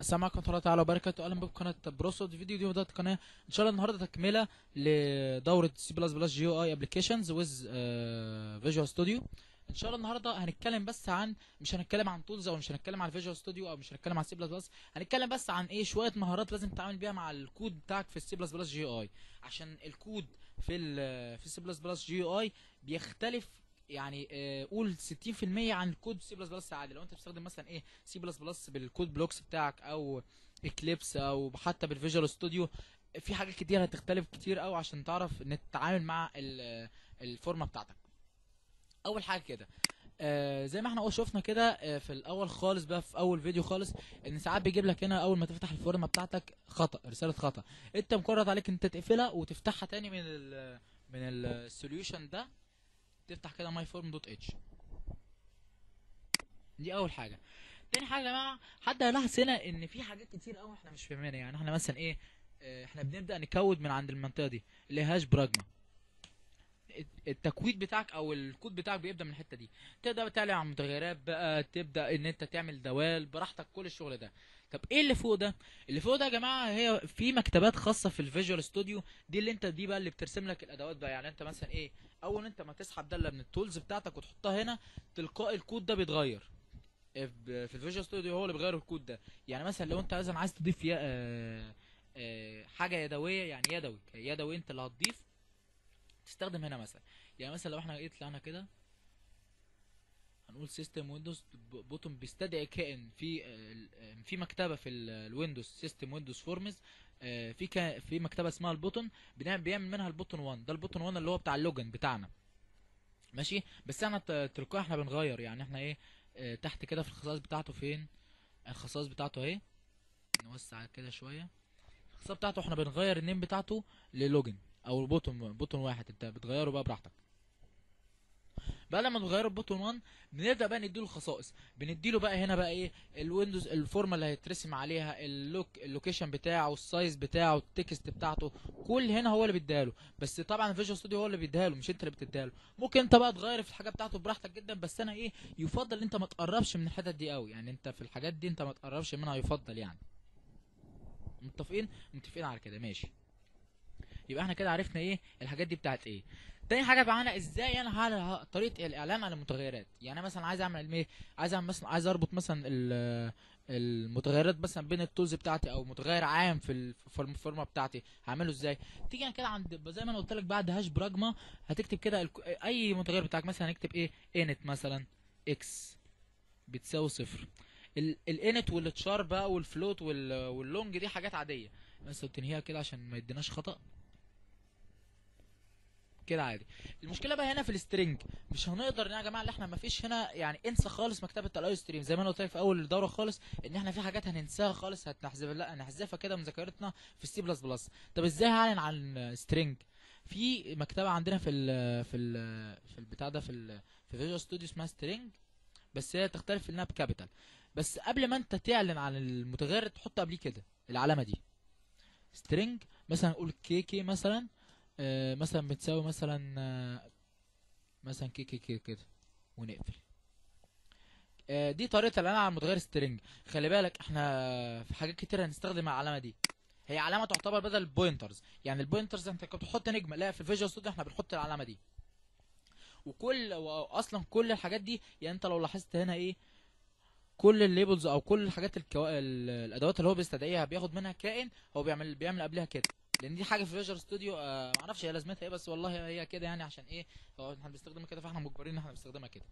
السلام عليكم ورحمه الله تعالى وبركاته اهلا بكم في قناه بروسود فيديو دي بدايه القناه ان شاء الله النهارده تكمله لدوره سي بلس بلس جي او اي ابلكيشنز ويز فيجوال ستوديو ان شاء الله النهارده هنتكلم بس عن مش هنتكلم عن تولز او مش هنتكلم عن فيجوال ستوديو او مش هنتكلم عن سي بلس بلس هنتكلم بس عن ايه شويه مهارات لازم تتعامل بيها مع الكود بتاعك في السي بلس بلس جي اي عشان الكود في ال في السي بلس بلس جي اي بيختلف يعني آه، قول 60% عن الكود سي بلس بلس عادي لو انت بتستخدم مثلا ايه سي بلس بلس بالكود بلوكس بتاعك او اكليبس او حتى بالفيجوال ستوديو في حاجات كتير هتختلف كتير قوي عشان تعرف ان تتعامل مع ال- الفورمه بتاعتك اول حاجه كده آه زي ما احنا أول شفنا كده آه في الاول خالص بقى في اول فيديو خالص ان ساعات بيجيب لك هنا اول ما تفتح الفورمه بتاعتك خطا رساله خطا انت مجرد عليك انت تقفلها وتفتحها تاني من ال من السوليوشن ده تفتح كده ماي فورم دوت اتش دي اول حاجه تاني حاجه يا جماعه حد هيلاحظ هنا ان في حاجات كتير قوي احنا مش فاهمينها يعني احنا مثلا ايه آه، احنا بنبدا نكود من عند المنطقه دي اللي هي هاش براجما الت- التكويد بتاعك او الكود بتاعك بيبدا من الحته دي تبدا تعلم عن متغيرات بقى تبدا ان انت تعمل دوال براحتك كل الشغل ده طب ايه اللي فوق ده اللي فوق ده يا جماعه هي في مكتبات خاصه في الفيجوال ستوديو دي اللي انت دي بقى اللي بترسم لك الادوات بقى يعني انت مثلا ايه اول انت ما تسحب داله من التولز بتاعتك وتحطها هنا تلقائي الكود ده بيتغير في في الفيجوال ستوديو هو اللي بيغير الكود ده يعني مثلا لو انت مثلا عايز تضيف يا آه آه حاجه يدويه يعني يدوي يدوي انت اللي هتضيف تستخدم هنا مثلا يعني مثلا لو احنا ايه طلعنا كده هنقول سيستم ويندوز بوتون بيستدعي كائن في آه، في مكتبه في الويندوز سيستم ويندوز فورمز في كا- في مكتبه اسمها البوتون بنعمل بيعمل منها البوتون 1 ده البوتون 1 اللي هو بتاع اللوجن بتاعنا ماشي بس احنا ت- تلقائي احنا بنغير يعني احنا ايه آه، تحت كده في الخصائص بتاعته فين الخصائص بتاعته اهي نوسع كده شويه الخصائص بتاعته احنا بنغير النيم بتاعته للوجن او بوتون بوتون واحد انت بتغيره بقى براحتك بقى لما نغيره بوتون 1 بنبدا بقى نديله الخصائص بنديله بقى هنا بقى ايه الويندوز الفورمه اللي هيترسم عليها اللوك اللوكيشن بتاعه السايز بتاعه التكست بتاعته كل هنا هو اللي بيديها له بس طبعا الفيجوال ستوديو هو اللي بيديها له مش انت اللي بتديها له ممكن انت بقى تغير في الحاجه بتاعته براحتك جدا بس انا ايه يفضل ان انت ما تقربش من الحتت دي قوي يعني انت في الحاجات دي انت ما تقربش منها يفضل يعني متفقين متفقين على كده ماشي يبقى احنا كده عرفنا ايه الحاجات دي بتاعت ايه تاني حاجه معانا ازاي انا هعمل طريقه الاعلان عن المتغيرات يعني انا مثلا عايز اعمل ايه عايز اعمل مثلا عايز اربط مثلا ال- المتغيرات مثلا بين التولز بتاعتي او متغير عام في الفورم- الفورمه بتاعتي هعمله ازاي تيجي انا كده عند زي ما انا قلت لك بعد هاش براجما هتكتب كده الك- اي متغير بتاعك مثلا هنكتب ايه انت مثلا اكس بتساوي صفر الانت والتشار بقى والفلوت وال- واللونج دي حاجات عاديه بس تنهيها كده عشان ما يديناش خطأ كده عادي المشكله بقى هنا في السترنج مش هنقدر يا جماعه اللي احنا ما فيش هنا يعني انسى خالص مكتبه الاي ستريم زي ما انا قلت لك في اول الدوره خالص ان احنا في حاجات هننساها خالص هتنحذف لا نحذفها كده من ذاكرتنا في السي بلس بلس طب ازاي هعلن عن سترينج في مكتبه عندنا في ال في ال في البتاع ده في ال في فيجوال ستوديو اسمها سترينج بس هي تختلف في انها بكابيتال بس قبل ما انت تعلن عن المتغير تحط قبليه كده العلامه دي سترينج مثلا نقول كي كي مثلا آه، مثلا بتساوي مثلا آه، مثلا كي كي كي كده ونقفل آه، دي طريقه الاعلان على المتغير سترينج خلي بالك احنا في حاجات كتير هنستخدم العلامه دي هي علامه تعتبر بدل البوينترز يعني البوينترز انت كنت بتحط نجمه لا في الفيجوال ستوديو احنا بنحط العلامه دي وكل واصلا كل الحاجات دي يعني انت لو لاحظت هنا ايه كل الليبلز او كل الحاجات الكو... ال- الادوات اللي هو بيستدعيها بياخد منها كائن هو بيعمل بيعمل قبلها كده لان دي حاجه في فيجوال ستوديو آه معرفش هي لازمتها ايه بس والله هي كده يعني عشان ايه هو احنا بنستخدمها كده فاحنا مجبرين ان احنا بنستخدمها كده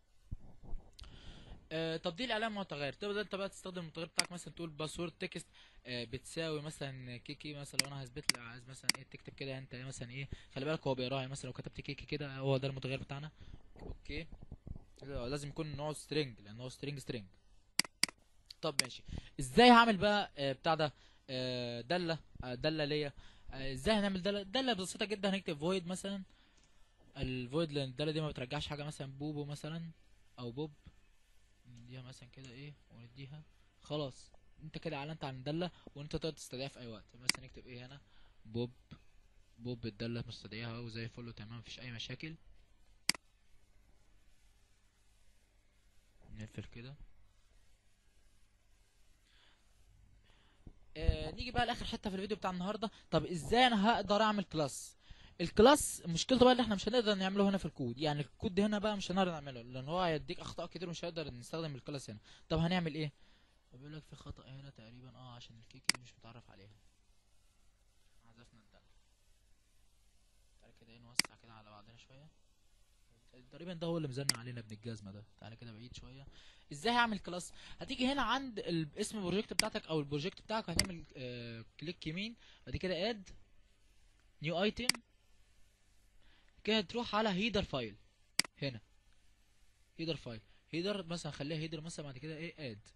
آه طب دي الاعلام متغير تبدا انت بقى تستخدم المتغير بتاعك مثلا تقول باسورد تكست آه بتساوي مثلا كيكي مثلا لو انا هثبت لك عايز مثلا ايه تكتب كده انت مثلا ايه خلي بالك هو بيقراها يعني مثلا لو كتبت كيكي كده هو ده المتغير بتاعنا اوكي لازم يكون نوعه سترينج لان هو سترينج سترينج طب ماشي ازاي هعمل بقى آه، بتاع ده آه، داله آه، داله ليا آه، ازاي هنعمل داله داله بسيطه جدا هنكتب فويد مثلا الفويد لان الداله دي ما بترجعش حاجه مثلا بوبو مثلا او بوب نديها مثلا كده ايه ونديها خلاص انت كده اعلنت عن الداله وانت تقدر تستدعيها في اي وقت مثلا نكتب ايه هنا بوب بوب الداله مستدعيها وزي الفل تمام مفيش اي مشاكل نقفل كده نيجي بقى لاخر حته في الفيديو بتاع النهارده طب ازاي انا هقدر اعمل كلاس الكلاس مشكلته بقى ان احنا مش هنقدر نعمله هنا في الكود يعني الكود ده هنا بقى مش هنقدر نعمله لان هو هيديك اخطاء كتير ومش هنقدر نستخدم الكلاس هنا طب هنعمل ايه بيقول لك في خطأ هنا تقريبا اه عشان الكيكه دي مش متعرف عليها حذفنا الداله تعالى كده ايه نوسع كده على بعضنا شويه تقريبا ده هو اللي مزنق علينا ابن الجزمه ده تعالى كده بعيد شويه ازاي هعمل كلاس هتيجي هنا عند ال- اسم البروجكت بتاعتك او البروجكت بتاعك هتعمل آه كليك يمين بعد كده اد نيو ايتم كده تروح على هيدر فايل هنا هيدر فايل هيدر مثلا خليها هيدر مثلا بعد كده ايه اد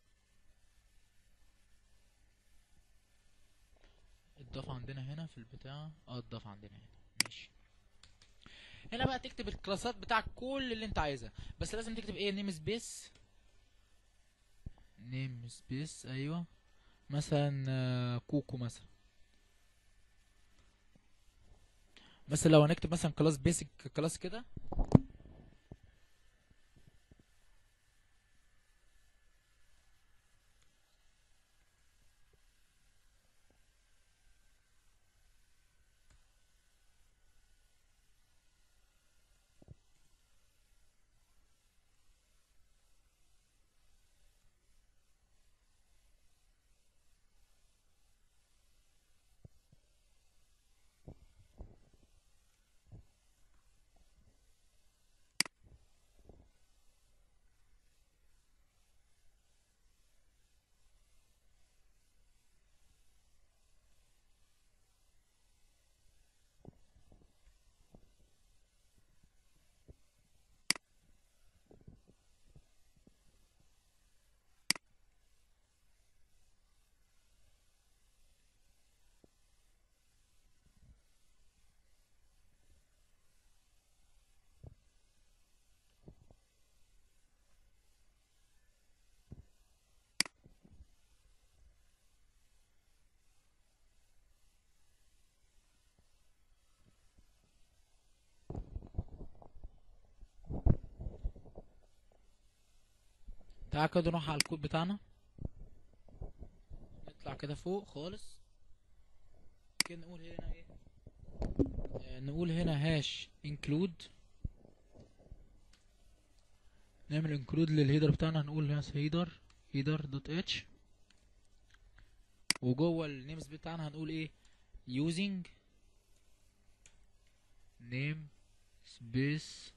اتضاف عندنا هنا في البتاع اه اتضاف عندنا هنا ماشي هنا بقى تكتب الكلاسات بتاعك كل اللي انت عايزها بس لازم تكتب ايه نيم سبيس نيم سبيس ايوه مثلا آه، كوكو مثلا مثلا لو هنكتب مثلا كلاس بيسك كلاس كده تعالى كده نروح على الكود بتاعنا نطلع كده فوق خالص كده نقول هنا ايه آه، نقول هنا هاش انكلود نعمل انكلود للهيدر بتاعنا هنقول هنا هيدر هيدر دوت اتش وجوه النيمز بتاعنا هنقول ايه using name space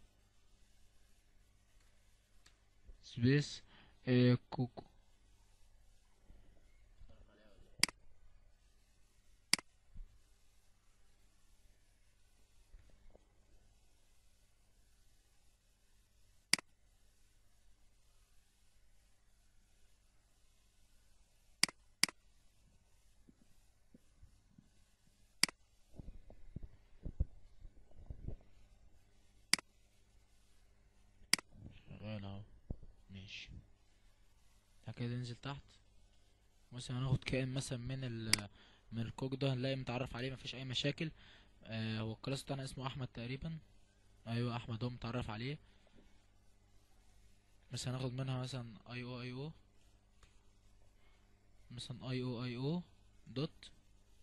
space آه، كوكو شغال اهو ماشي بعد كده ننزل تحت مثلا هناخد كائن مثلا من ال من الكوك ده هنلاقي متعرف عليه مفيش اي مشاكل آه هو الكلاس بتاعنا اسمه احمد تقريبا ايوه احمد هو متعرف عليه مثلا هناخد منها مثلا اي او اي او مثلا اي او اي او دوت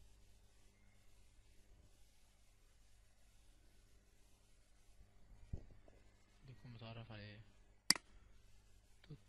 بيكون متعرف عليه دوت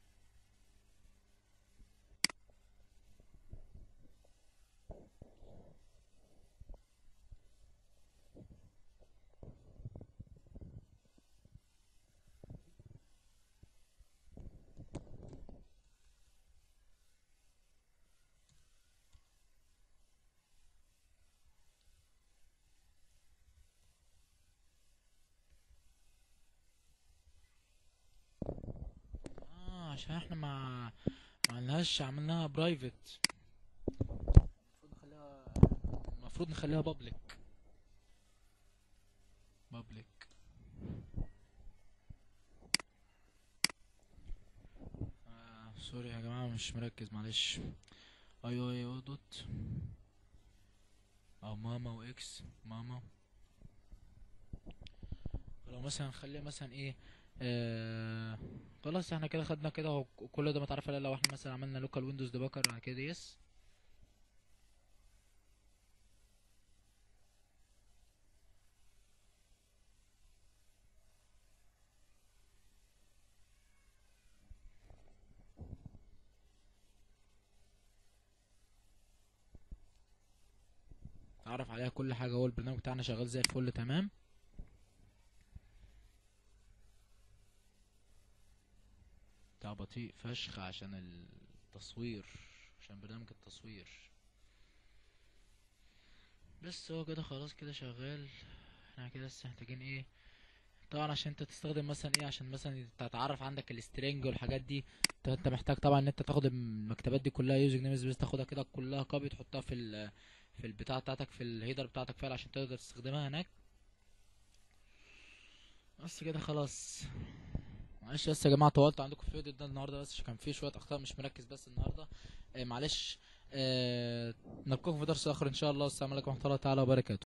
اه عشان احنا ما ما عملناش عملناها برايفت المفروض نخليها المفروض نخليها بابليك بابليك آه سوري يا جماعة مش مركز معلش ايوه ايوه دوت او ماما واكس ماما لو مثلا نخليها مثلا ايه آه خلاص احنا كده خدنا كده هو كل ده متعرف عليه لو احنا مثلا عملنا لوكال ويندوز ديباجر بعد كده يس نعرف عليها كل حاجه هو البرنامج بتاعنا شغال زي الفل تمام بتاع بطيء فشخ عشان التصوير عشان برنامج التصوير بس هو كده خلاص كده شغال احنا كده بس محتاجين ايه طبعا عشان انت تستخدم مثلا ايه عشان مثلا تتعرف عندك السترنج والحاجات دي انت انت محتاج طبعا ان انت تاخد المكتبات دي كلها يوزنج نيم سبيس تاخدها كده كلها كوبي تحطها في ال في البتاع بتاعتك في الهيدر بتاعتك فعلا عشان تقدر تستخدمها هناك بس كده خلاص معلش بس يا جماعه طولت عندكم في الفيديو ده النهارده بس عشان كان فيه شويه اخطاء مش مركز بس النهارده آه معلش آه نلقاكم في درس اخر ان شاء الله والسلام عليكم ورحمه الله تعالى وبركاته